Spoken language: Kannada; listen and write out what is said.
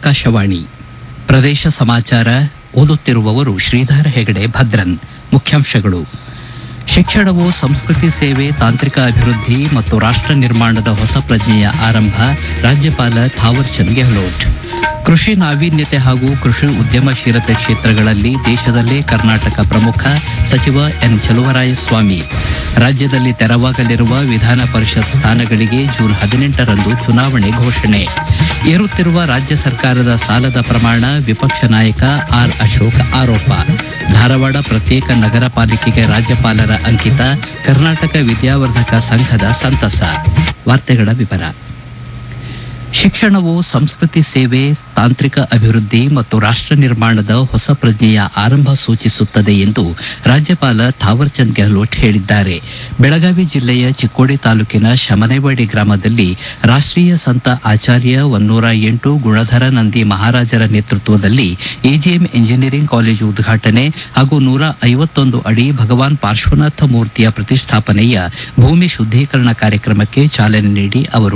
ಆಕಾಶವಾಣಿ ಪ್ರದೇಶ ಸಮಾಚಾರ ಓದುತ್ತಿರುವವರು ಶ್ರೀಧರ್ ಹೆಗಡೆ ಭದ್ರನ್ ಮುಖ್ಯಾಂಶಗಳು ಶಿಕ್ಷಣವು ಸಂಸ್ಕೃತಿ ಸೇವೆ ತಾಂತ್ರಿಕ ಅಭಿವೃದ್ಧಿ ಮತ್ತು ರಾಷ್ಟ್ರ ನಿರ್ಮಾಣದ ಹೊಸ ಪ್ರಜ್ಞೆಯ ಆರಂಭ ರಾಜ್ಯಪಾಲ ಥಾವರ್ಚಂದ್ ಗೆಹ್ಲೋಟ್ ಕೃಷಿ ನಾವೀನ್ಯತೆ ಹಾಗೂ ಕೃಷಿ ಉದ್ಯಮಶೀಲತೆ ಕ್ಷೇತ್ರಗಳಲ್ಲಿ ದೇಶದಲ್ಲೇ ಕರ್ನಾಟಕ ಪ್ರಮುಖ ಸಚಿವ ಎನ್ ಚಲುವರಾಯಸ್ವಾಮಿ ರಾಜ್ಯದಲ್ಲಿ ತೆರವಾಗಲಿರುವ ವಿಧಾನ ಪರಿಷತ್ ಸ್ಥಾನಗಳಿಗೆ ಜೂನ್ ಹದಿನೆಂಟರಂದು ಚುನಾವಣೆ ಘೋಷಣೆ ಏರುತ್ತಿರುವ ರಾಜ್ಯ ಸರ್ಕಾರದ ಸಾಲದ ಪ್ರಮಾಣ ವಿಪಕ್ಷ ನಾಯಕ ಆರ್ ಅಶೋಕ್ ಆರೋಪ ಧಾರವಾಡ ಪ್ರತ್ಯೇಕ ನಗರ ಪಾಲಿಕೆಗೆ ರಾಜ್ಯಪಾಲರ ಅಂಕಿತ ಕರ್ನಾಟಕ ವಿದ್ಯಾವರ್ಧಕ ಸಂಘದ ಸಂತಸ ವಾರ್ತೆಗಳ ವಿವರ ಶಿಕ್ಷಣವು ಸಂಸ್ಕೃತಿ ಸೇವೆ ತಾಂತ್ರಿಕ ಅಭಿವೃದ್ಧಿ ಮತ್ತು ರಾಷ್ಟ್ರ ನಿರ್ಮಾಣದ ಹೊಸ ಪ್ರಜ್ಞೆಯ ಆರಂಭ ಸೂಚಿಸುತ್ತದೆ ಎಂದು ರಾಜ್ಯಪಾಲ ಥಾವರ್ಚಂದ್ ಗೆಹ್ಲೋಟ್ ಹೇಳಿದ್ದಾರೆ ಬೆಳಗಾವಿ ಜಿಲ್ಲೆಯ ಚಿಕ್ಕೋಡಿ ತಾಲೂಕಿನ ಶಮನೇವಾಡಿ ಗ್ರಾಮದಲ್ಲಿ ರಾಷ್ಟ್ರೀಯ ಸಂತ ಆಚಾರ್ಯ ಒನ್ನೂರ ಎಂಟು ಗುಣಧರ ನಂದಿ ಮಹಾರಾಜರ ನೇತೃತ್ವದಲ್ಲಿ ಎಜಿಎಂ ಇಂಜಿನಿಯರಿಂಗ್ ಕಾಲೇಜು ಉದ್ಘಾಟನೆ ಹಾಗೂ ನೂರ ಐವತ್ತೊಂದು ಅಡಿ ಭಗವಾನ್ ಪಾರ್ಶ್ವನಾಥ ಮೂರ್ತಿಯ ಪ್ರತಿಷ್ಠಾಪನೆಯ ಭೂಮಿ ಶುದ್ದೀಕರಣ ಕಾರ್ಯಕ್ರಮಕ್ಕೆ ಚಾಲನೆ ನೀಡಿ ಅವರು